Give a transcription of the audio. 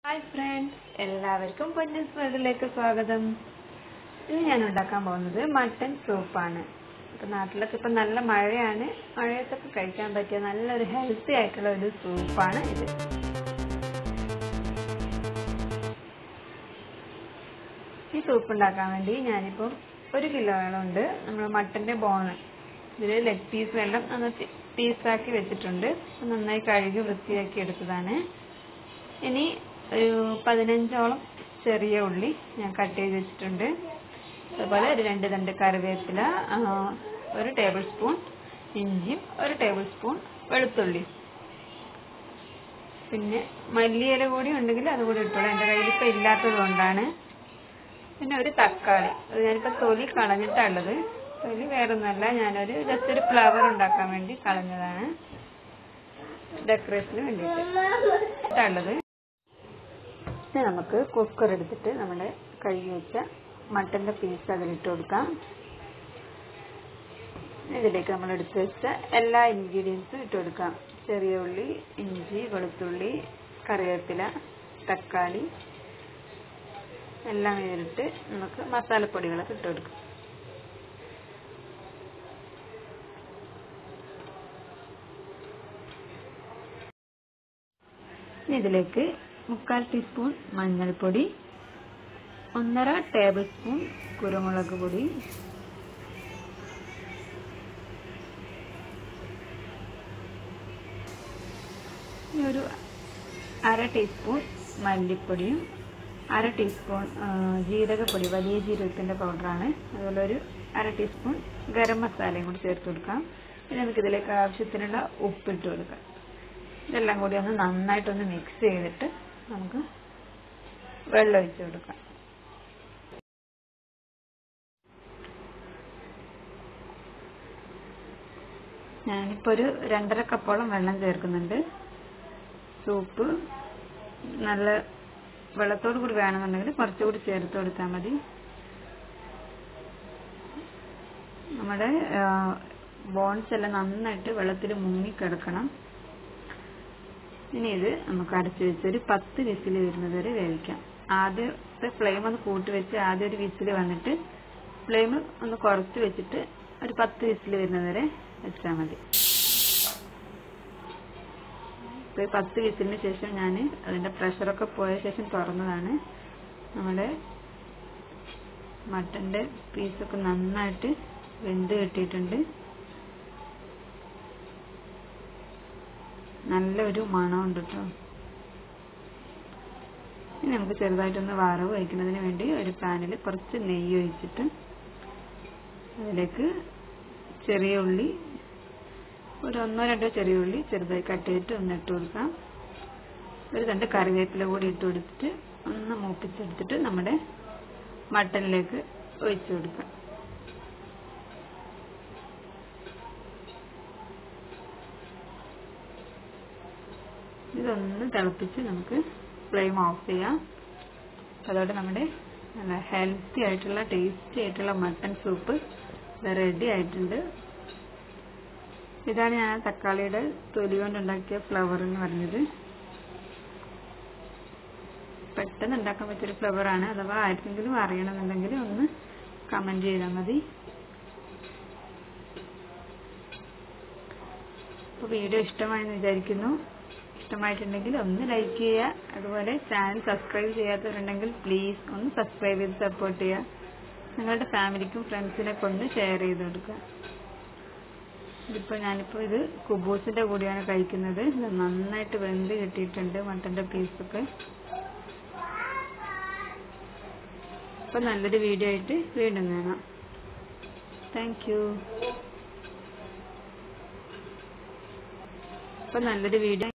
hi friends എല്ലാവർക്കും പൊന്നസ് വേൾഡിലേക്ക് സ്വാഗതം ഇന്ന് ഞാൻ ഉണ്ടാക്കാൻ പോകുന്നത് മട്ടൻ സൂപ്പാണ് ഇപ്പം നാട്ടിലൊക്കെ ഇപ്പം നല്ല മഴയാണ് മഴയത്തൊക്കെ കഴിക്കാൻ പറ്റിയ നല്ലൊരു ഹെൽത്തി ആയിട്ടുള്ള ഒരു സൂപ്പാണ് ഇത് ഈ സൂപ്പ് ഉണ്ടാക്കാൻ വേണ്ടി ഞാനിപ്പം ഒരു കിലോയോളം ഉണ്ട് നമ്മൾ മട്ടൻ്റെ ബോണ് ഇതിൽ ലെഗ് പീസ് എല്ലാം നന്നായി പീസാക്കി വെച്ചിട്ടുണ്ട് നന്നായി കഴുകി വൃത്തിയാക്കി എടുത്തതാണ് ഇനി ഒരു പതിനഞ്ചോളം ചെറിയ ഉള്ളി ഞാൻ കട്ട് ചെയ്ത് വെച്ചിട്ടുണ്ട് അതുപോലെ ഒരു രണ്ട് തണ്ട് കറിവേപ്പില ആ, ഒരു ടേബിൾ സ്പൂൺ ഇഞ്ചിയും ഒരു ടേബിൾ സ്പൂൺ വെളുത്തുള്ളി പിന്നെ മല്ലിയില കൂടി ഉണ്ടെങ്കിൽ അത് കൂടി ഇട്ടോളൂ എൻ്റെ കയ്യിൽ ഇപ്പം ഇല്ലാത്തത് കൊണ്ടാണ് പിന്നെ ഒരു തക്കാളി അത് ഞാനിപ്പോൾ തൊലി കളഞ്ഞിട്ടുള്ളത് തൊലി വേറൊന്നുമല്ല ഞാനൊരു ജസ്റ്റ് ഒരു ഫ്ലവർ ഉണ്ടാക്കാൻ വേണ്ടി കളഞ്ഞതാണ് ഡെക്കറേഷന് വേണ്ടിയിട്ടുള്ളത് ഇനി നമുക്ക് കുക്കർ എടുത്തിട്ട് നമ്മുടെ കഴുകി വെച്ച മട്ടൻ്റെ പീസ് അതിലിട്ട് കൊടുക്കാം ഇതിലേക്ക് നമ്മൾ എടുത്ത് വെച്ച എല്ലാ ഇൻഗ്രീഡിയൻസും ഇട്ട് കൊടുക്കാം ചെറിയ ഉള്ളി ഇഞ്ചി വെളുത്തുള്ളി കറിവേപ്പില തക്കാളി എല്ലാം ഇതിലിട്ട് നമുക്ക് മസാലപ്പൊടികളൊക്കെ ഇട്ട് കൊടുക്കാം ഇനി ഇതിലേക്ക് മുക്കാൽ ടീസ്പൂൺ മഞ്ഞൾപ്പൊടി ഒന്നര ടേബിൾ സ്പൂൺ കുരുമുളക് പൊടി ഇനി ഒരു അര ടീസ്പൂൺ മല്ലിപ്പൊടിയും അര ടീസ്പൂൺ ആ, ജീരകപ്പൊടി വലിയ ജീരകത്തിൻ്റെ പൗഡറാണ് അതുപോലെ ഒരു അര ടീസ്പൂൺ ഗരം മസാലയും കൂടി ചേർത്ത് കൊടുക്കാം ഇനി നമുക്ക് ഇതിലേക്ക് ആവശ്യത്തിനുള്ള ഉപ്പിട്ട് കൊടുക്കാം ഇതെല്ലാം കൂടി ഒന്ന് നന്നായിട്ടൊന്ന് മിക്സ് ചെയ്തിട്ട് നമുക്ക് വെള്ളം ഒഴിച്ച് കൊടുക്കാം ഞാനിപ്പോൾ ഒരു രണ്ടര കപ്പോളം വെള്ളം ചേർക്കുന്നുണ്ട് സൂപ്പ് നല്ല വെള്ളത്തോട് കൂടി വേണമെന്നുണ്ടെങ്കിൽ കുറച്ചുകൂടി ചേർത്ത് കൊടുത്താൽ മതി നമ്മുടെ ബോൺസ് എല്ലാം നന്നായിട്ട് വെള്ളത്തിൽ മുങ്ങി കിടക്കണം ഇനി ഇത് നമുക്ക് അടച്ചു വെച്ച് ഒരു പത്ത് വിസിൽ വരുന്നത് വരെ വേവിക്കാം ആദ്യത്തെ ഫ്ലെയിം ഒന്ന് കൂട്ടി വെച്ച് ആദ്യം ഒരു വിസിൽ വന്നിട്ട് ഫ്ലെയിം ഒന്ന് കുറച്ച് വെച്ചിട്ട് ഒരു പത്ത് വിസിൽ വരുന്നത് വരെ വെച്ചാൽ മതി ഇപ്പോൾ ഈ പത്ത് വിസിലിന് ശേഷം ഞാൻ അതിൻ്റെ പ്രഷറൊക്കെ പോയ ശേഷം തുറന്നതാണ് നമ്മുടെ മട്ടൻ്റെ പീസൊക്കെ നന്നായിട്ട് വെന്ത് കിട്ടിയിട്ടുണ്ട് നല്ലൊരു മണമുണ്ട് കേട്ടോ ഇനി നമുക്ക് ചെറുതായിട്ടൊന്ന് വറവ് വയ്ക്കുന്നതിന് വേണ്ടി ഒരു പാനിൽ കുറച്ച് നെയ്യ് ഒഴിച്ചിട്ട് അതിലേക്ക് ചെറിയ ഉള്ളി ഒരു ഒന്നോ രണ്ടോ ചെറിയ ഉള്ളി ചെറുതായി കട്ട് ചെയ്തിട്ട് ഒന്ന് ഇട്ട് കൊടുക്കാം ഒരു രണ്ട് കറിവേപ്പില കൂടി ഇട്ട് കൊടുത്തിട്ട് ഒന്ന് മൂപ്പിച്ചെടുത്തിട്ട് നമ്മുടെ മട്ടനിലേക്ക് ഒഴിച്ചു കൊടുക്കാം ഇതൊന്ന് തിളപ്പിച്ച് നമുക്ക് ഫ്ലെയിം ഓഫ് ചെയ്യാം അതോടെ നമ്മുടെ നല്ല ഹെൽത്തി ആയിട്ടുള്ള ടേസ്റ്റി ആയിട്ടുള്ള മട്ടൺ സൂപ്പ് റെഡി ആയിട്ടുണ്ട് ഇതാണ് ഞാൻ തക്കാളിയുടെ തൊലി കൊണ്ടുണ്ടാക്കിയ ഫ്ലവർ എന്ന് പറഞ്ഞത് പെട്ടെന്ന് ഉണ്ടാക്കാൻ പറ്റിയൊരു ഫ്ലവറാണ് അഥവാ ആർക്കെങ്കിലും അറിയണമെന്നുണ്ടെങ്കിൽ ഒന്ന് കമൻറ്റ് ചെയ്താൽ മതി അപ്പോൾ വീഡിയോ ഇഷ്ടമായെന്ന് വിചാരിക്കുന്നു ഇഷ്ടമായിട്ടുണ്ടെങ്കിൽ ഒന്ന് ലൈക്ക് ചെയ്യുക അതുപോലെ ചാനൽ സബ്സ്ക്രൈബ് ചെയ്യാത്തവരുണ്ടെങ്കിൽ പ്ലീസ് ഒന്ന് സബ്സ്ക്രൈബ് ചെയ്ത് സപ്പോർട്ട് ചെയ്യുക നിങ്ങളുടെ ഫാമിലിക്കും ഫ്രണ്ട്സിനൊക്കെ ഒന്ന് ഷെയർ ചെയ്ത് കൊടുക്കുക ഇതിപ്പോൾ ഞാനിപ്പോൾ ഇത് കുബൂസിൻ്റെ കൂടെയാണ് കഴിക്കുന്നത് ഇത് നന്നായിട്ട് വെന്ത് കിട്ടിയിട്ടുണ്ട് മട്ടൻ്റെ പീസൊക്കെ അപ്പോൾ നല്ലൊരു വീഡിയോ ആയിട്ട് വീണ്ടും കാണാം താങ്ക് യു അപ്പോൾ നല്ലൊരു വീഡിയോ